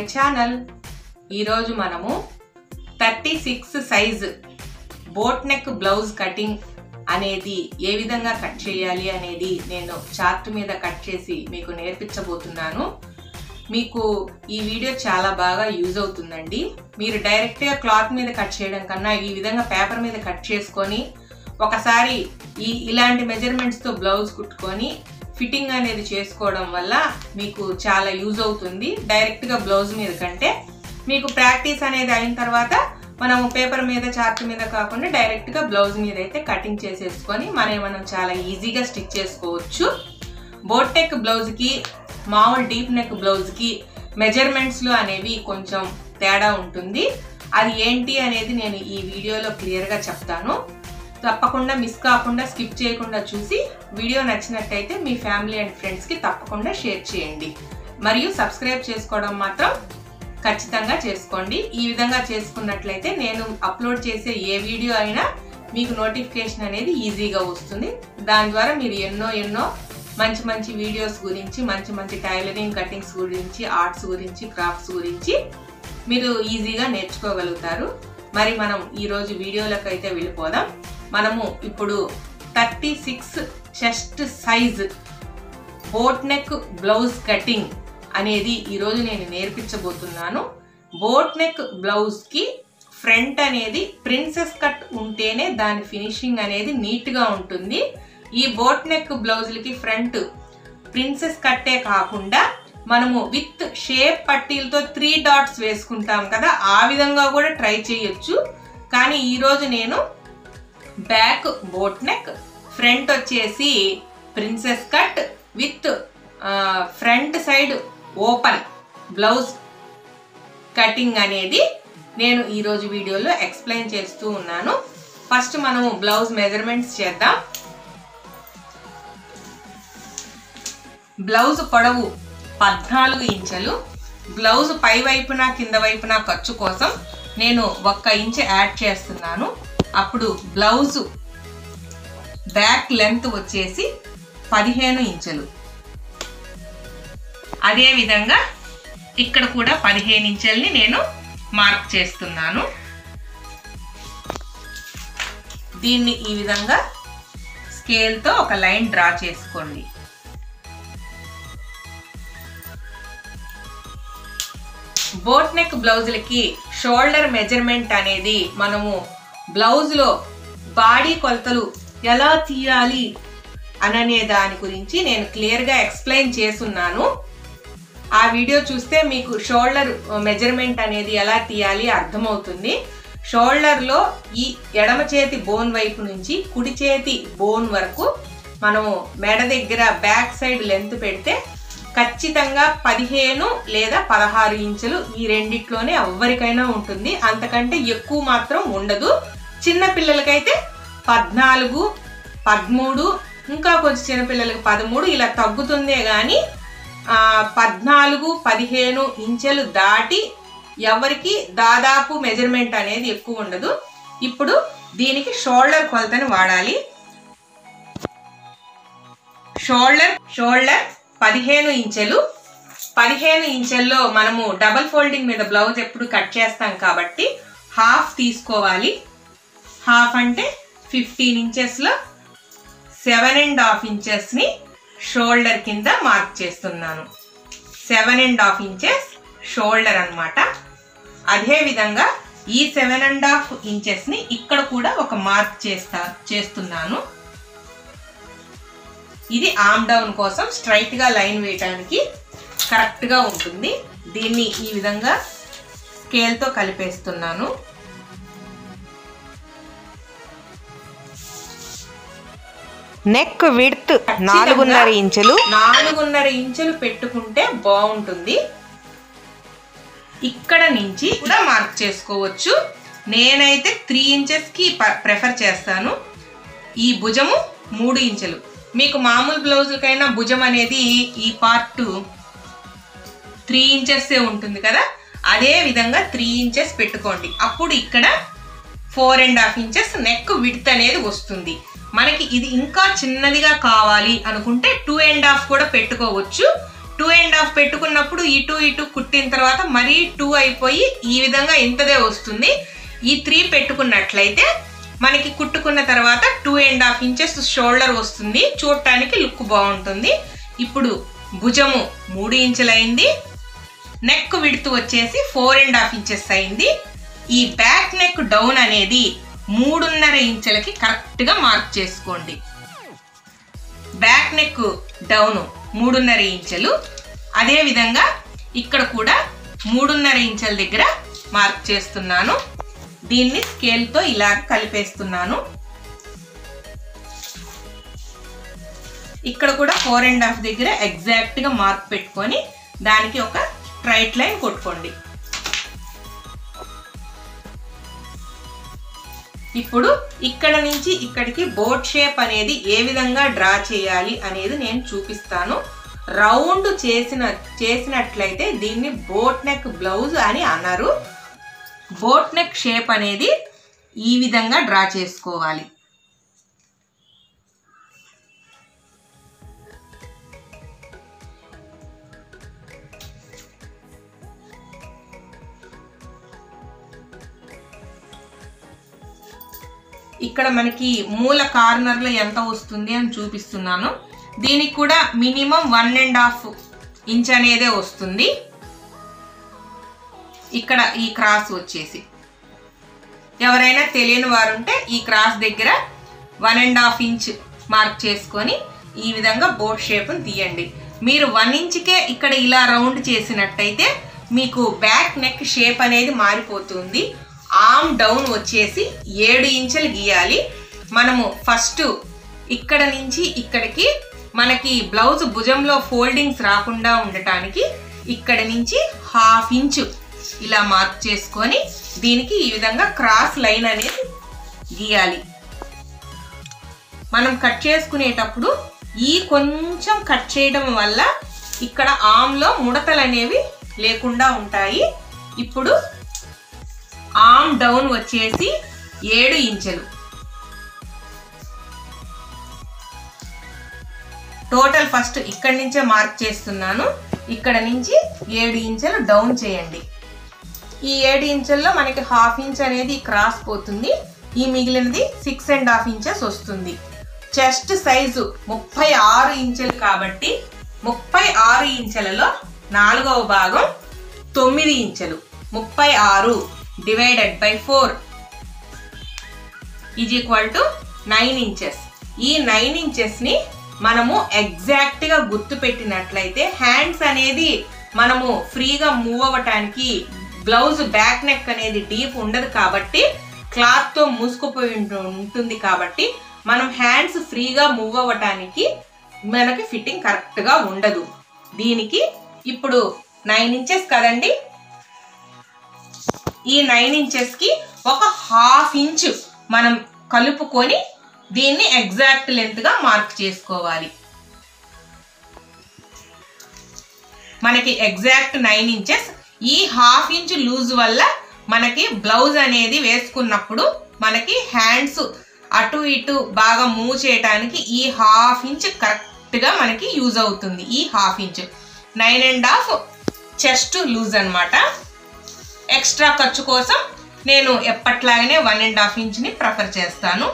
channel ఈరోజు మనము thirty six size boat neck blouse cutting అనేది ఏ విధంగా కట్ చేయాలి అనేది నేను చార్ట్ మీద కట్ చేసి మీకు నేర్పించబోతున్నాను మీకు ఈ వీడియో చాలా బాగా యూజ్ అవుతుందండి మీరు డైరెక్ట్గా క్లాత్ మీద కట్ చేయడం కన్నా ఈ విధంగా పేపర్ మీద కట్ చేసుకొని ఒకసారి ఈ ఇలాంటి మెజర్మెంట్స్తో బ్లౌజ్ కుట్టుకొని ఫిట్టింగ్ అనేది చేసుకోవడం వల్ల మీకు చాలా యూజ్ అవుతుంది డైరెక్ట్గా బ్లౌజ్ మీద కంటే మీకు ప్రాక్టీస్ అనేది అయిన తర్వాత మనం పేపర్ మీద చార్ట్ మీద కాకుండా డైరెక్ట్గా బ్లౌజ్ మీద అయితే కటింగ్ చేసేసుకొని మనం మనం చాలా ఈజీగా స్టిచ్ చేసుకోవచ్చు బోట్ నెక్ బ్లౌజ్కి మామూలు డీప్ నెక్ బ్లౌజ్కి మెజర్మెంట్స్లో అనేవి కొంచెం తేడా ఉంటుంది అది ఏంటి అనేది నేను ఈ వీడియోలో క్లియర్గా చెప్తాను తప్పకుండా మిస్ కాకుండా స్కిప్ చేయకుండా చూసి వీడియో నచ్చినట్టయితే మీ ఫ్యామిలీ అండ్ ఫ్రెండ్స్కి తప్పకుండా షేర్ చేయండి మరియు సబ్స్క్రైబ్ చేసుకోవడం మాత్రం ఖచ్చితంగా చేసుకోండి ఈ విధంగా చేసుకున్నట్లయితే నేను అప్లోడ్ చేసే ఏ వీడియో అయినా మీకు నోటిఫికేషన్ అనేది ఈజీగా వస్తుంది దాని ద్వారా మీరు ఎన్నో ఎన్నో మంచి మంచి వీడియోస్ గురించి మంచి మంచి టైలరింగ్ కటింగ్స్ గురించి ఆర్ట్స్ గురించి క్రాఫ్ట్స్ గురించి మీరు ఈజీగా నేర్చుకోగలుగుతారు మరి మనం ఈరోజు వీడియోలకు అయితే వెళ్ళిపోదాం మనము ఇప్పుడు thirty six chest size boat neck blouse cutting అనేది ఈరోజు నేను నేర్పించబోతున్నాను బోట్ నెక్ బ్లౌజ్కి ఫ్రంట్ అనేది ప్రిన్సెస్ కట్ ఉంటేనే దాని ఫినిషింగ్ అనేది నీట్గా ఉంటుంది ఈ బోట్ నెక్ బ్లౌజులకి ఫ్రంట్ ప్రిన్సెస్ కట్టే కాకుండా మనము విత్ షేప్ పట్టీలతో త్రీ డాట్స్ వేసుకుంటాం కదా ఆ విధంగా కూడా ట్రై చేయొచ్చు కానీ ఈరోజు నేను బ్యాక్ బోట్ నెక్ ఫ్రంట్ వచ్చేసి princess cut with front side open blouse cutting అనేది నేను ఈరోజు వీడియోలో ఎక్స్ప్లెయిన్ చేస్తూ ఉన్నాను ఫస్ట్ మనము బ్లౌజ్ మెజర్మెంట్స్ చేద్దాం బ్లౌజ్ పొడవు పద్నాలుగు ఇంచెలు బ్లౌజ్ పై వైపున కింద వైపున ఖర్చు కోసం నేను ఒక్క ఇంచ్ యాడ్ చేస్తున్నాను అప్పుడు బ్లౌజ్ బ్యాక్ లెంత్ వచ్చేసి పదిహేను ఇంచులు అదేవిధంగా ఇక్కడ కూడా పదిహేను ఇంచుల్ని నేను మార్క్ చేస్తున్నాను దీన్ని ఈ విధంగా స్కేల్తో ఒక లైన్ డ్రా చేసుకోండి బోట్ నెక్ బ్లౌజులకి షోల్డర్ మెజర్మెంట్ అనేది మనము బ్లౌజ్లో బాడీ కొలతలు ఎలా తీయాలి అననే దాని గురించి నేను క్లియర్గా ఎక్స్ప్లెయిన్ చేస్తున్నాను ఆ వీడియో చూస్తే మీకు షోల్డర్ మెజర్మెంట్ అనేది ఎలా తీయాలి అర్థమవుతుంది షోల్డర్లో ఈ ఎడమ చేతి బోన్ వైపు నుంచి కుడి చేతి బోన్ వరకు మనము మెడ దగ్గర బ్యాక్ సైడ్ లెంత్ పెడితే ఖచ్చితంగా పదిహేను లేదా పదహారు ఇంచులు ఈ రెండిట్లోనే ఎవరికైనా ఉంటుంది అంతకంటే ఎక్కువ మాత్రం ఉండదు చిన్న పిల్లలకైతే పద్నాలుగు పదమూడు ఇంకా కొంచెం చిన్నపిల్లలకి పదమూడు ఇలా తగ్గుతుందే కానీ పద్నాలుగు పదిహేను ఇంచెలు దాటి ఎవరికి దాదాపు మెజర్మెంట్ అనేది ఎక్కువ ఉండదు ఇప్పుడు దీనికి షోల్డర్ కొలతని వాడాలి షోల్డర్ షోల్డర్ పదిహేను ఇంచెలు పదిహేను ఇంచెల్లో మనము డబల్ ఫోల్డింగ్ మీద బ్లౌజ్ ఎప్పుడు కట్ చేస్తాం కాబట్టి హాఫ్ తీసుకోవాలి హాఫ్ అంటే ఫిఫ్టీన్ ఇంచెస్లో సెవెన్ అండ్ హాఫ్ ఇంచెస్ని షోల్డర్ కింద మార్క్ చేస్తున్నాను seven and half inches shoulder అనమాట అదేవిధంగా ఈ సెవెన్ అండ్ హాఫ్ ఇంచెస్ని ఇక్కడ కూడా ఒక మార్క్ చేస్తా చేస్తున్నాను ఇది ఆమ్ డౌన్ కోసం స్ట్రైట్గా లైన్ వేయడానికి కరెక్ట్గా ఉంటుంది దీన్ని ఈ విధంగా స్కేల్తో కలిపేస్తున్నాను నెక్ విడ్త్ నాలుగున్నర ఇంచులు నాలుగున్నర ఇంచులు పెట్టుకుంటే బాగుంటుంది ఇక్కడ నుంచి కూడా మార్క్ చేసుకోవచ్చు నేనైతే త్రీ ఇంచెస్కి ప్రిఫర్ చేస్తాను ఈ భుజము మూడు ఇంచులు మీకు మామూలు బ్లౌజులకైనా భుజం అనేది ఈ పార్ట్ త్రీ ఇంచెస్ ఉంటుంది కదా అదే విధంగా త్రీ ఇంచెస్ పెట్టుకోండి అప్పుడు ఇక్కడ four and half inches neck width అనేది వస్తుంది మనకి ఇది ఇంకా చిన్నదిగా కావాలి అనుకుంటే టూ అండ్ హాఫ్ కూడా పెట్టుకోవచ్చు టూ టూ అండ్ హాఫ్ పెట్టుకున్నప్పుడు ఇటు ఇటు కుట్టిన తర్వాత మరీ టూ అయిపోయి ఈ విధంగా ఇంతదే వస్తుంది ఈ త్రీ పెట్టుకున్నట్లయితే మనకి కుట్టుకున్న తర్వాత two and half inches shoulder వస్తుంది చూడటానికి లుక్ బాగుంటుంది ఇప్పుడు భుజము మూడు ఇంచులైంది నెక్ విడుతు వచ్చేసి ఫోర్ అండ్ హాఫ్ ఇంచెస్ అయింది ఈ బ్యాక్ నెక్ డౌన్ అనేది మూడున్నర ఇంచులకి కరెక్ట్గా మార్క్ చేసుకోండి బ్యాక్ నెక్ డౌన్ మూడున్నర ఇంచులు అదేవిధంగా ఇక్కడ కూడా మూడున్నర ఇంచుల దగ్గర మార్క్ చేస్తున్నాను దీన్ని స్కేల్తో ఇలా కలిపేస్తున్నాను ఇక్కడ కూడా ఫోర్ అండ్ హాఫ్ దగ్గర ఎగ్జాక్ట్గా మార్క్ పెట్టుకొని దానికి ఒక స్ట్రైట్ లైన్ కొట్టుకోండి ఇప్పుడు ఇక్కడ నుంచి ఇక్కడికి బోట్ షేప్ అనేది ఏ విధంగా డ్రా చేయాలి అనేది నేను చూపిస్తాను రౌండ్ చేసిన చేసినట్లయితే దీన్ని బోట్ నెక్ బ్లౌజ్ అని అన్నారు బోట్ నెక్ షేప్ అనేది ఈ విధంగా డ్రా చేసుకోవాలి ఇక్కడ మనకి మూల కార్నర్లో ఎంత వస్తుంది అని చూపిస్తున్నాను దీనికి కూడా minimum one and half inch అనేదే వస్తుంది ఇక్కడ ఈ క్రాస్ వచ్చేసి ఎవరైనా తెలియని వారు ఉంటే ఈ క్రాస్ దగ్గర one and half inch mark చేసుకొని ఈ విధంగా బోట్ షేప్ని తీయండి మీరు వన్ ఇంచ్కే ఇక్కడ ఇలా రౌండ్ చేసినట్టయితే మీకు బ్యాక్ నెక్ షేప్ అనేది మారిపోతుంది ఆమ్ డౌన్ వచ్చేసి ఏడు ఇంచులు గీయాలి మనము ఫస్ట్ ఇక్కడ నుంచి ఇక్కడికి మనకి బ్లౌజ్ భుజంలో ఫోల్డింగ్స్ రాకుండా ఉండటానికి ఇక్కడ నుంచి హాఫ్ ఇంచు ఇలా మార్క్ చేసుకొని దీనికి ఈ విధంగా క్రాస్ లైన్ అనేది గీయాలి మనం కట్ చేసుకునేటప్పుడు ఈ కొంచెం కట్ చేయడం వల్ల ఇక్కడ ఆమ్లో ముడతలు అనేవి లేకుండా ఉంటాయి ఇప్పుడు ఆమ్ డౌన్ వచ్చేసి ఏడు ఇంచులు టోటల్ ఫస్ట్ ఇక్కడి నుంచే మార్క్ చేస్తున్నాను ఇక్కడ నుంచి ఏడు ఇంచులు డౌన్ చేయండి ఈ ఏడు ఇంచుల్లో మనకి హాఫ్ ఇంచ్ అనేది క్రాస్ పోతుంది ఈ మిగిలినది సిక్స్ అండ్ హాఫ్ ఇంచెస్ వస్తుంది చెస్ట్ సైజు ముప్పై ఆరు ఇంచులు కాబట్టి ముప్పై ఆరు ఇంచులలో నాలుగవ భాగం తొమ్మిది ఇంచులు ముప్పై ఆరు divided by four is equal to nine inches ఈ నైన్ ఇంచెస్ని మనము ఎగ్జాక్ట్గా గుర్తు పెట్టినట్లయితే హ్యాండ్స్ అనేది మనము ఫ్రీగా మూవ్ అవ్వటానికి బ్లౌజ్ బ్యాక్ నెక్ అనేది డీప్ ఉండదు కాబట్టి క్లాత్తో మూసుకుపోయి ఉంటు- ఉంటుంది కాబట్టి మనం హ్యాండ్స్ ఫ్రీగా మూవ్ అవ్వటానికి మనకి ఫిట్టింగ్ కరెక్ట్గా ఉండదు దీనికి ఇప్పుడు నైన్ ఇంచెస్ కదండి ఈ నైన్ ఇంచెస్కి ఒక హాఫ్ ఇంచ్ మనం కలుపుకొని దీన్ని ఎగ్జాక్ట్ లెంత్గా మార్క్ చేసుకోవాలి మనకి ఎగ్జాక్ట్ నైన్ ఇంచెస్ ఈ హాఫ్ ఇంచ్ లూజ్ వల్ల మనకి బ్లౌజ్ అనేది వేసుకున్నప్పుడు మనకి హ్యాండ్స్ అటు ఇటు బాగా మూవ్ చేయడానికి ఈ హాఫ్ ఇంచ్ కరెక్ట్గా మనకి యూజ్ అవుతుంది ఈ half inch nine and half chest loose అన్నమాట ఎక్స్ట్రా ఖర్చు కోసం నేను ఎప్పట్లాగనే వన్ అండ్ హాఫ్ ఇంచ్ని ప్రిఫర్ చేస్తాను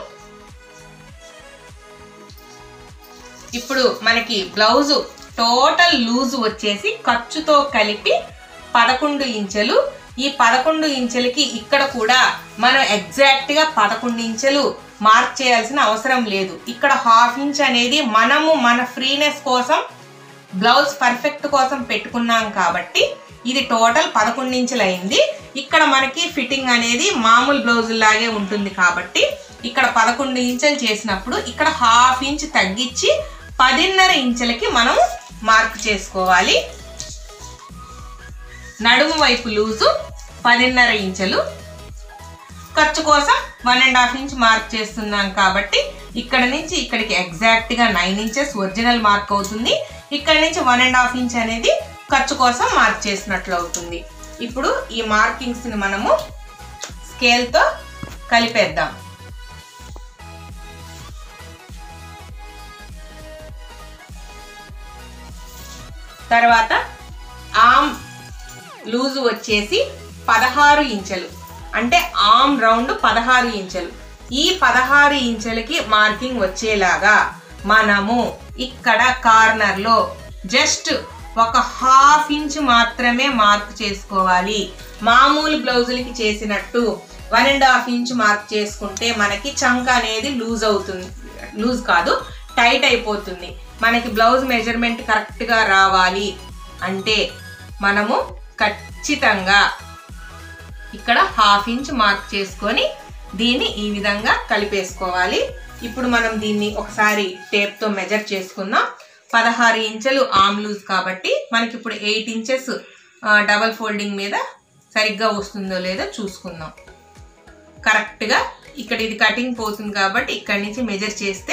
ఇప్పుడు మనకి బ్లౌజు టోటల్ లూజ్ వచ్చేసి ఖర్చుతో కలిపి పదకొండు ఇంచెలు ఈ పదకొండు ఇంచెలకి ఇక్కడ కూడా మనం ఎగ్జాక్ట్గా పదకొండు ఇంచెలు మార్క్ చేయాల్సిన అవసరం లేదు ఇక్కడ హాఫ్ ఇంచ్ అనేది మనము మన ఫ్రీనెస్ కోసం బ్లౌజ్ పర్ఫెక్ట్ కోసం పెట్టుకున్నాం కాబట్టి ఇది టోటల్ పదకొండు ఇంచులు అయింది ఇక్కడ మనకి ఫిట్టింగ్ అనేది మామూలు బ్లౌజ్ లాగే ఉంటుంది కాబట్టి ఇక్కడ పదకొండు ఇంచులు చేసినప్పుడు ఇక్కడ హాఫ్ ఇంచ్ తగ్గించి పదిన్నర ఇంచులకి మనం మార్క్ చేసుకోవాలి నడుము వైపు లూజు పదిన్నర ఇంచులు ఖర్చు కోసం one and half inch mark చేస్తున్నాం కాబట్టి ఇక్కడ నుంచి ఇక్కడికి ఎగ్జాక్ట్ గా నైన్ ఇంచెస్ ఒరిజినల్ మార్క్ అవుతుంది ఇక్కడ నుంచి వన్ అండ్ హాఫ్ ఇంచ్ అనేది ఖర్చు కోసం మార్క్ చేసినట్లు అవుతుంది ఇప్పుడు ఈ మార్కింగ్స్ ని మనము స్కేల్ తో కలిపేద్దాం తర్వాత ఆమ్ లూజు వచ్చేసి పదహారు ఇంచెలు అంటే ఆమ్ రౌండ్ పదహారు ఇంచెలు ఈ పదహారు ఇంచెలకి మార్కింగ్ వచ్చేలాగా మనము ఇక్కడ కార్నర్లో జస్ట్ ఒక హాఫ్ ఇంచ్ మాత్రమే మార్క్ చేసుకోవాలి మామూలు బ్లౌజులకి చేసినట్టు one and half inch mark చేసుకుంటే మనకి చంక అనేది లూజ్ అవుతుంది లూజ్ కాదు టైట్ అయిపోతుంది మనకి బ్లౌజ్ మెజర్మెంట్ కరెక్ట్గా రావాలి అంటే మనము ఖచ్చితంగా ఇక్కడ హాఫ్ ఇంచ్ మార్క్ చేసుకొని దీన్ని ఈ విధంగా కలిపేసుకోవాలి ఇప్పుడు మనం దీన్ని ఒకసారి టేప్తో మెజర్ చేసుకుందాం పదహారు ఇంచెలు ఆమ్ లూజ్ కాబట్టి మనకి ఇప్పుడు ఎయిట్ ఇంచెస్ డబల్ ఫోల్డింగ్ మీద సరిగ్గా వస్తుందో లేదో చూసుకుందాం కరెక్ట్గా ఇక్కడ ఇది కటింగ్ పోతుంది కాబట్టి ఇక్కడి నుంచి మెజర్ చేస్తే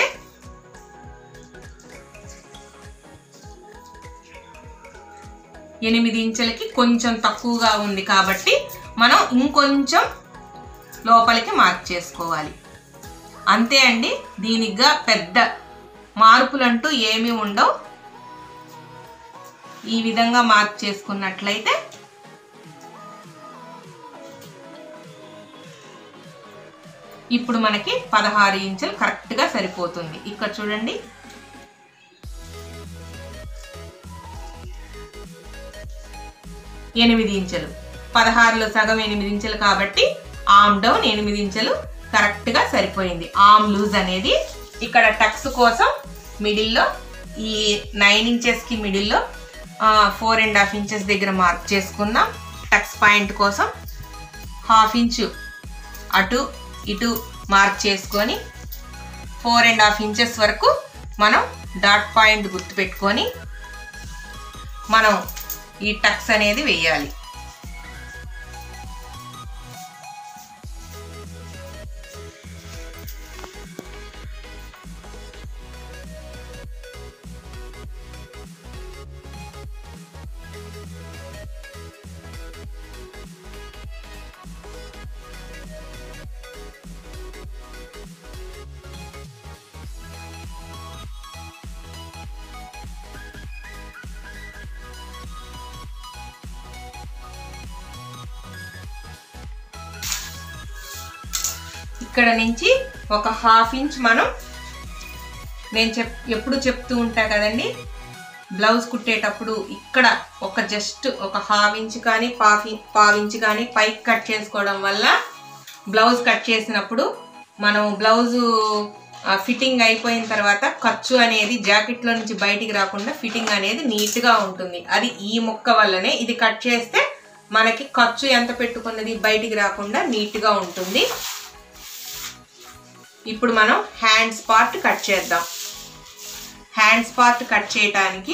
ఎనిమిది ఇంచులకి కొంచెం తక్కువగా ఉంది కాబట్టి మనం ఇంకొంచెం లోపలికి మార్క్ చేసుకోవాలి అంతే అండి దీనిగా పెద్ద మార్పులంటూ ఏమీ ఉండవు ఈ విధంగా మార్క్ చేసుకున్నట్లయితే ఇప్పుడు మనకి పదహారు ఇంచులు కరెక్ట్గా సరిపోతుంది ఇక్కడ చూడండి ఎనిమిది ఇంచులు పదహారులో సగం ఎనిమిది ఇంచులు కాబట్టి ఆమ్ డౌన్ ఎనిమిది ఇంచులు కరెక్ట్గా సరిపోయింది ఆమ్ లూజ్ అనేది ఇక్కడ టక్స్ కోసం మిడిల్లో ఈ నైన్ ఇంచెస్కి మిడిల్లో ఫోర్ అండ్ హాఫ్ ఇంచెస్ దగ్గర మార్క్ చేసుకుందాం టక్స్ పాయింట్ కోసం హాఫ్ ఇంచు అటు ఇటు మార్క్ చేసుకొని ఫోర్ అండ్ హాఫ్ ఇంచెస్ వరకు మనం డాట్ పాయింట్ గుర్తుపెట్టుకొని మనం ఈ టక్స్ అనేది వేయాలి ఇక్కడ నుంచి ఒక హాఫ్ ఇంచ్ మనం నేను చెప్ ఎప్పుడు చెప్తూ ఉంటా కదండి బ్లౌజ్ కుట్టేటప్పుడు ఇక్కడ ఒక జస్ట్ ఒక హాఫ్ ఇంచ్ కానీ పాఫ్ పావు ఇంచ్ కానీ పైకి కట్ చేసుకోవడం వల్ల బ్లౌజ్ కట్ చేసినప్పుడు మనం బ్లౌజు ఫిట్టింగ్ అయిపోయిన తర్వాత ఖర్చు అనేది జాకెట్లో నుంచి బయటికి రాకుండా ఫిట్టింగ్ అనేది నీట్గా ఉంటుంది అది ఈ ముక్క వల్లనే ఇది కట్ చేస్తే మనకి ఖర్చు ఎంత పెట్టుకున్నది బయటికి రాకుండా నీట్గా ఉంటుంది ఇప్పుడు మనం హ్యాండ్స్ పార్ట్ కట్ చేద్దాం హ్యాండ్స్ పార్ట్ కట్ చేయటానికి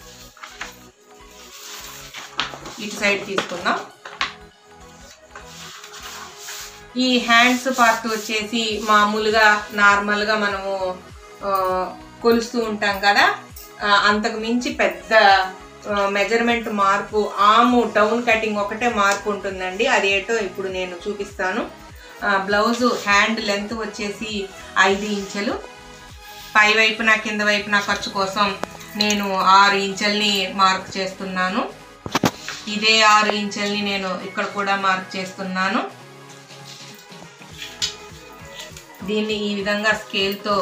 ఇటు సైడ్ తీసుకుందాం ఈ హ్యాండ్స్ పార్ట్ వచ్చేసి మామూలుగా నార్మల్గా మనము ఆ, కొలుస్తూ ఉంటాం కదా ఆ, అంతకు మించి పెద్ద మెజర్మెంట్ మార్పు ఆము డౌన్ కటింగ్ ఒకటే మార్పు ఉంటుందండి అది ఏంటో ఇప్పుడు నేను చూపిస్తాను బ్లౌజు హ్యాండ్ లెంత్ వచ్చేసి ఐదు ఇంచెలు పై వైపున కింద వైపున ఖర్చు కోసం నేను ఆరు ఇంచెల్ని మార్క్ చేస్తున్నాను ఇదే ఆరు ఇంచెల్ని నేను ఇక్కడ కూడా మార్క్ చేస్తున్నాను దీన్ని ఈ విధంగా స్కేల్తో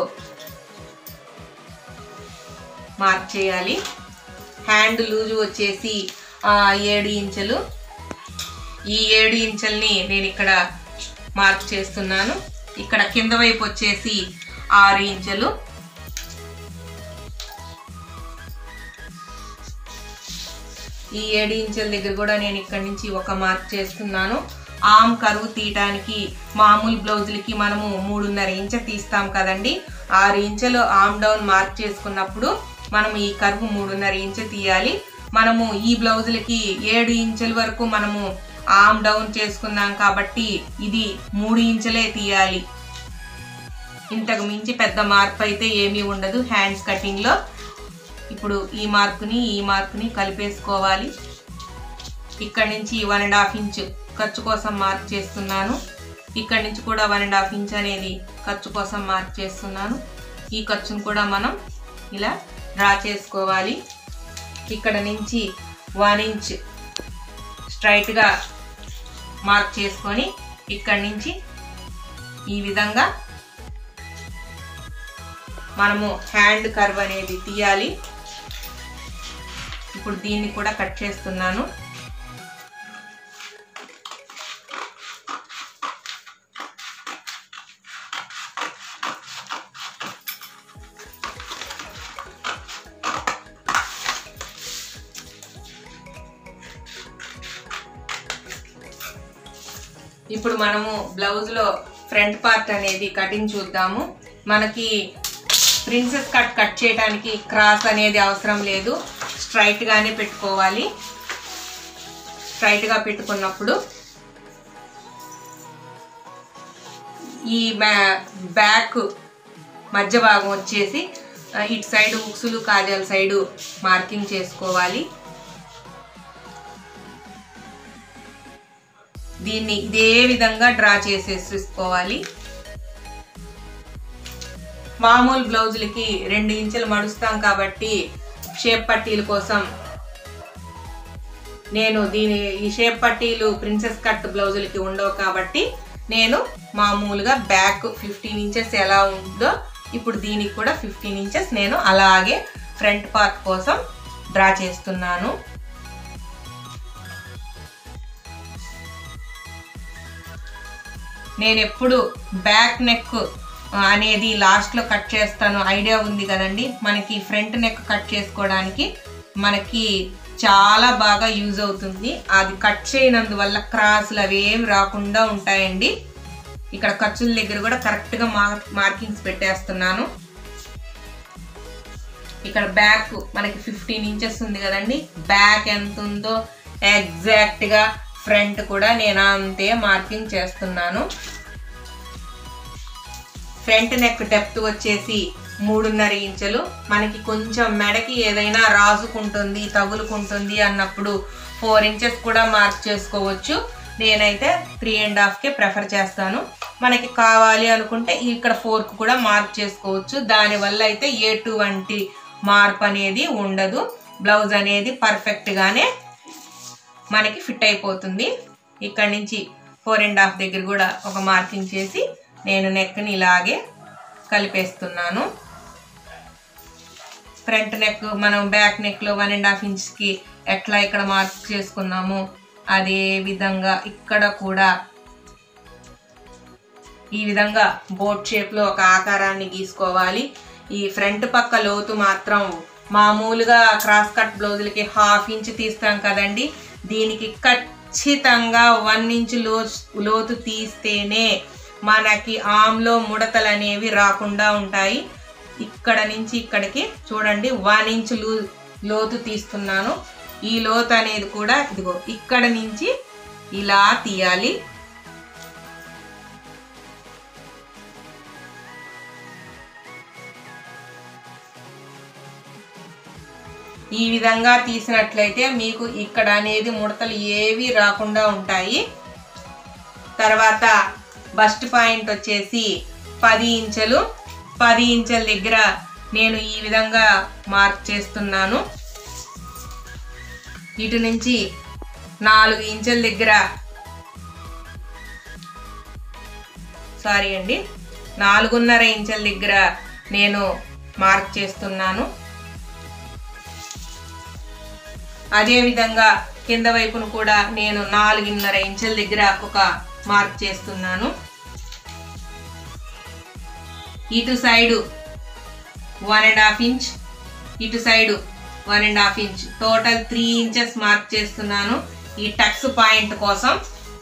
మార్క్ చేయాలి హ్యాండ్ లూజు వచ్చేసి ఆ, ఏడు ఇంచులు ఈ ఏడు ఇంచుల్ని నేను ఇక్కడ మార్క్ చేస్తున్నాను ఇక్కడ కింద వైపు వచ్చేసి ఆరు ఇంచులు ఈ ఏడు ఇంచుల దగ్గర కూడా నేను ఇక్కడ నుంచి ఒక మార్క్ చేస్తున్నాను ఆమ్ కరువు తీయటానికి మామూలు బ్లౌజులకి మనము మూడున్నర ఇంచ తీస్తాం కదండి ఆరు ఇంచులు ఆమ్ డౌన్ మార్క్ చేసుకున్నప్పుడు మనం ఈ కరువు మూడున్నర ఇంచ తీయాలి మనము ఈ బ్లౌజులకి ఏడు ఇంచుల వరకు మనము ఆమ్ డౌన్ చేసుకున్నాం కాబట్టి ఇది మూడు ఇంచులే తీయాలి ఇంతకు మించి పెద్ద మార్పు అయితే ఏమీ ఉండదు హ్యాండ్స్ కటింగ్లో ఇప్పుడు ఈ మార్కుని ఈ మార్కుని కలిపేసుకోవాలి ఇక్కడ నుంచి వన్ అండ్ హాఫ్ ఇంచ్ ఖర్చు కోసం మార్క్ చేస్తున్నాను ఇక్కడ నుంచి కూడా వన్ అండ్ హాఫ్ ఇంచ్ అనేది ఖర్చు కోసం మార్క్ చేస్తున్నాను ఈ ఖర్చును కూడా మనం ఇలా డ్రా చేసుకోవాలి ఇక్కడ నుంచి వన్ ఇంచ్ స్ట్రైట్గా మార్క్ చేసుకొని ఇక్కడ నుంచి ఈ విధంగా మనము హ్యాండ్ కర్వ్ అనేది తీయాలి ఇప్పుడు దీన్ని కూడా కట్ చేస్తున్నాను ఇప్పుడు మనము బ్లౌజ్లో ఫ్రంట్ పార్ట్ అనేది కటింగ్ చూద్దాము మనకి ప్రిన్సెస్ కట్ కట్ చేయడానికి క్రాస్ అనేది అవసరం లేదు స్ట్రైట్గానే పెట్టుకోవాలి స్ట్రైట్గా పెట్టుకున్నప్పుడు ఈ బ్యా- బ్యాక్ మధ్య భాగం వచ్చేసి ఆ, ఇటు సైడ్ ఉక్సులు కాజాల సైడు మార్కింగ్ చేసుకోవాలి దీన్ని ఇదే విధంగా డ్రా చేసేసుకోవాలి మామూలు బ్లౌజులకి రెండు ఇంచులు మడుస్తాం కాబట్టి షేప్ పట్టీల కోసం నేను దీని ఈ షేప్ పట్టీలు ప్రిన్సెస్ కట్ బ్లౌజులకి ఉండవు కాబట్టి నేను మామూలుగా బ్యాక్ ఫిఫ్టీన్ ఇంచెస్ ఎలా ఉందో ఇప్పుడు దీనికి కూడా ఫిఫ్టీన్ ఇంచెస్ నేను అలాగే ఫ్రంట్ పార్ట్ కోసం డ్రా చేస్తున్నాను నేను ఎప్పుడు బ్యాక్ నెక్ అనేది లాస్ట్లో కట్ చేస్తాను ఐడియా ఉంది కదండి మనకి ఫ్రంట్ నెక్ కట్ చేసుకోవడానికి మనకి చాలా బాగా యూజ్ అవుతుంది అది కట్ చేయనందువల్ల క్రాసులు అవి ఏం రాకుండా ఉంటాయండి ఇక్కడ ఖర్చుల దగ్గర కూడా కరెక్ట్గా మార్ మార్కింగ్స్ పెట్టేస్తున్నాను ఇక్కడ బ్యాక్ మనకి ఫిఫ్టీన్ ఇంచెస్ ఉంది కదండి బ్యాక్ ఎంత ఉందో ఎగ్జాక్ట్గా ఫ్రంట్ కూడా నేను అంతే మార్కింగ్ చేస్తున్నాను ఫ్రంట్ నెక్ డెప్త్ వచ్చేసి మూడున్నర ఇంచులు మనకి కొంచెం మెడకి ఏదైనా రాసుకుంటుంది తగులుకుంటుంది అన్నప్పుడు ఫోర్ ఇంచెస్ కూడా మార్క్ చేసుకోవచ్చు నేనైతే త్రీ అండ్ హాఫ్కే ప్రిఫర్ చేస్తాను మనకి కావాలి అనుకుంటే ఇక్కడ ఫోర్క్ కూడా మార్క్ చేసుకోవచ్చు దానివల్ల అయితే ఎటువంటి మార్పు అనేది ఉండదు బ్లౌజ్ అనేది పర్ఫెక్ట్గానే మనకి ఫిట్ అయిపోతుంది ఇక్కడ నుంచి ఫోర్ అండ్ హాఫ్ దగ్గర కూడా ఒక మార్కింగ్ చేసి నేను నెక్ని ఇలాగే కలిపేస్తున్నాను ఫ్రంట్ నెక్ మనం బ్యాక్ నెక్లో వన్ అండ్ హాఫ్ ఇంచ్కి ఎట్లా ఇక్కడ మార్క్ చేసుకున్నామో అదే విధంగా ఇక్కడ కూడా ఈ విధంగా బోట్ షేప్లో ఒక ఆకారాన్ని గీసుకోవాలి ఈ ఫ్రంట్ పక్క లోతు మాత్రం మామూలుగా క్రాస్ కట్ బ్లౌజులకి హాఫ్ ఇంచ్ తీస్తాం కదండి దీనికి ఖచ్చితంగా వన్ ఇంచ్ లో లోతు తీస్తేనే మనకి ఆమ్లో ముడతలు అనేవి రాకుండా ఉంటాయి ఇక్కడ నుంచి ఇక్కడికి చూడండి వన్ ఇంచ్ లూ లోతు తీస్తున్నాను ఈ లోతు అనేది కూడా ఇదిగో ఇక్కడ నుంచి ఇలా తీయాలి ఈ విధంగా తీసినట్లయితే మీకు ఇక్కడ అనేది ముడతలు ఏవి రాకుండా ఉంటాయి తర్వాత బస్ట్ పాయింట్ వచ్చేసి పది ఇంచెలు పది ఇంచెల దగ్గర నేను ఈ విధంగా మార్క్ చేస్తున్నాను ఇటు నుంచి నాలుగు ఇంచెల దగ్గర సారీ అండి నాలుగున్నర ఇంచెల దగ్గర నేను మార్క్ చేస్తున్నాను అదే విధంగా కింద వైపును కూడా నేను నాలుగున్నర ఇంచుల దగ్గర ఒక మార్క్ చేస్తున్నాను ఇటు side one and half inch ఇటు side one and half inch total three inches mark చేస్తున్నాను ఈ టక్స్ పాయింట్ కోసం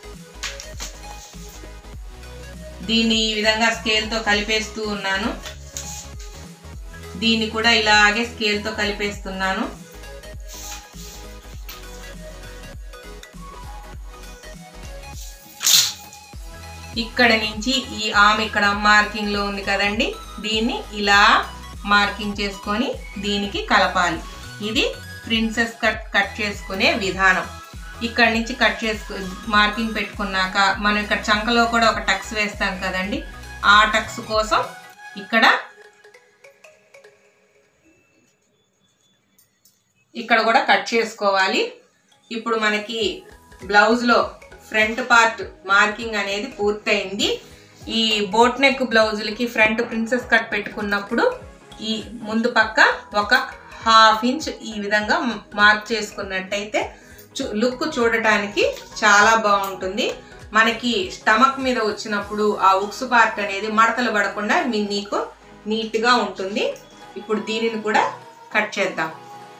దీన్ని ఈ విధంగా స్కేల్తో కలిపేస్తూ ఉన్నాను దీన్ని కూడా ఇలాగే స్కేల్తో కలిపేస్తున్నాను ఇక్కడ నుంచి ఈ ఆమె ఇక్కడ మార్కింగ్ లో ఉంది కదండి దీన్ని ఇలా మార్కింగ్ చేసుకొని దీనికి కలపాలి ఇది ప్రిన్సెస్ కట్ కట్ చేసుకునే విధానం ఇక్కడ నుంచి కట్ చేసుకు మార్కింగ్ పెట్టుకున్నాక మనం ఇక్కడ చంకలో కూడా ఒక టక్స్ వేస్తాం కదండి ఆ టక్స్ కోసం ఇక్కడ ఇక్కడ కూడా కట్ చేసుకోవాలి ఇప్పుడు మనకి బ్లౌజ్లో ఫ్రంట్ పార్ట్ మార్కింగ్ అనేది పూర్తయింది ఈ బోట్ నెక్ బ్లౌజులకి ఫ్రంట్ ప్రిన్సెస్ కట్ పెట్టుకున్నప్పుడు ఈ ముందు పక్క ఒక హాఫ్ ఇంచ్ ఈ విధంగా మార్క్ చేసుకున్నట్టయితే చు- లుక్ చూడటానికి చాలా బాగుంటుంది మనకి స్టమక్ మీద వచ్చినప్పుడు ఆ ఉక్స్ పార్ట్ అనేది మడతలు పడకుండా మీ నీకు నీట్గా ఉంటుంది ఇప్పుడు దీనిని కూడా కట్ చేద్దాం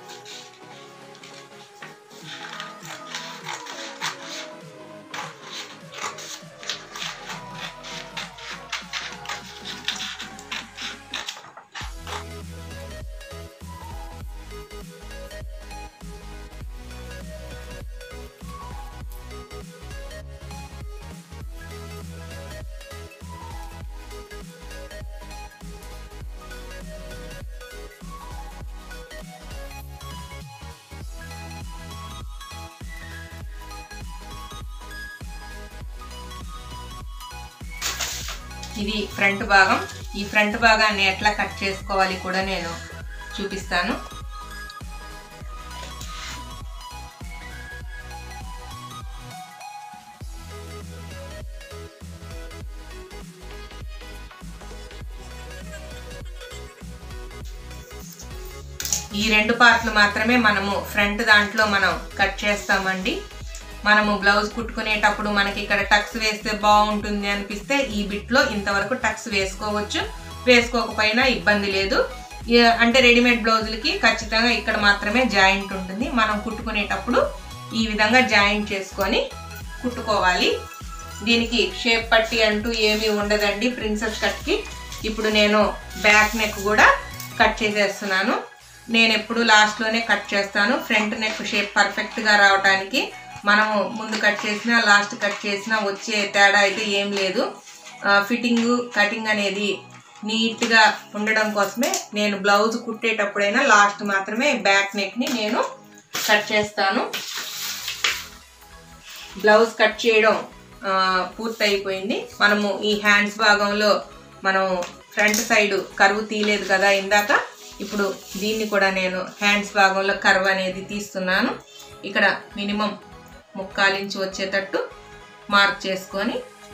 ఇది ఫ్రంట్ భాగం ఈ ఫ్రంట్ భాగాన్ని ఎట్లా కట్ చేసుకోవాలి కూడా నేను చూపిస్తాను ఈ రెండు పార్ట్లు మాత్రమే మనము ఫ్రంట్ దాంట్లో మనం కట్ చేస్తామండి మనము బ్లౌజ్ కుట్టుకునేటప్పుడు మనకి ఇక్కడ టక్స్ వేస్తే బాగుంటుంది అనిపిస్తే ఈ బిట్లో ఇంతవరకు టక్స్ వేసుకోవచ్చు వేసుకోకపోయినా ఇబ్బంది లేదు ఏ- అంటే రెడీమేడ్ బ్లౌజులకి ఖచ్చితంగా ఇక్కడ మాత్రమే జాయింట్ ఉంటుంది మనం కుట్టుకునేటప్పుడు ఈ విధంగా జాయింట్ చేసుకొని కుట్టుకోవాలి దీనికి షేప్ పట్టి అంటూ ఏమీ ఉండదండి ప్రిన్సెస్ కట్కి ఇప్పుడు నేను బ్యాక్ నెక్ కూడా కట్ చేసేస్తున్నాను నేను ఎప్పుడు లాస్ట్లోనే కట్ చేస్తాను ఫ్రంట్ నెక్ షేప్ పర్ఫెక్ట్గా రావడానికి మనము ముందు కట్ చేసినా లాస్ట్ కట్ చేసినా వచ్చే తేడా అయితే ఏం లేదు ఫిట్టింగ్ కటింగ్ అనేది నీట్గా ఉండడం కోసమే నేను బ్లౌజ్ కుట్టేటప్పుడైనా లాస్ట్ మాత్రమే బ్యాక్ నెక్ని నేను కట్ చేస్తాను బ్లౌజ్ కట్ చేయడం ఆ, పూర్తయిపోయింది మనము ఈ హ్యాండ్స్ భాగంలో మనం ఫ్రంట్ సైడ్ కరువు తీయలేదు కదా ఇందాక ఇప్పుడు దీన్ని కూడా నేను హ్యాండ్స్ భాగంలో కర్వ్ అనేది తీస్తున్నాను ఇక్కడ మినిమం ముక్కాలించి వచ్చేటట్టు మార్క్ చేసుకొని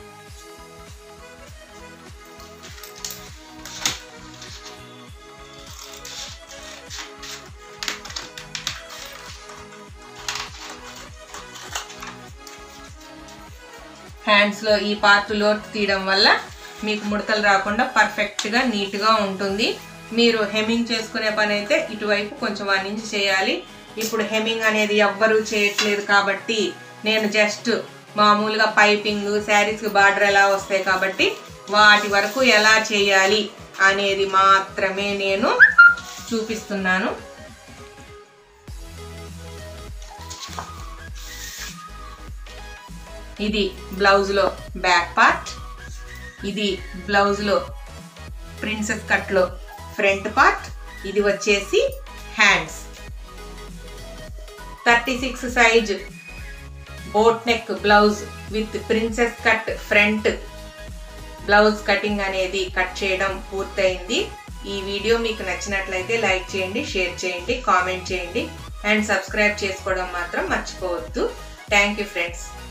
హ్యాండ్స్లో ఈ పార్ట్ లోట్ తీయడం వల్ల మీకు ముడతలు రాకుండా పర్ఫెక్ట్గా నీట్గా ఉంటుంది మీరు హెమ్మింగ్ చేసుకునే పని అయితే ఇటువైపు కొంచెం వన్ ఇంచ్ చేయాలి ఇప్పుడు హెమ్మింగ్ అనేది ఎవ్వరూ చేయట్లేదు కాబట్టి నేను జస్ట్ మామూలుగా పైపింగ్ శారీస్కి బార్డర్ ఎలా వస్తాయి కాబట్టి వాటి వరకు ఎలా చేయాలి అనేది మాత్రమే నేను చూపిస్తున్నాను ఇది బ్లౌజ్లో బ్యాక్ పార్ట్ ఇది బ్లౌజ్లో ప్రిన్సెస్ కట్లో ఫ్రంట్ పార్ట్ ఇది వచ్చేసి hands thirty six size boat neck blouse with princess cut front blouse cutting అనేది కట్ చేయడం పూర్తయింది ఈ వీడియో మీకు నచ్చినట్లయితే లైక్ చేయండి షేర్ చేయండి కామెంట్ చేయండి అండ్ సబ్స్క్రైబ్ చేసుకోవడం మాత్రం మర్చిపోవద్దు థ్యాంక్ యూ ఫ్రెండ్స్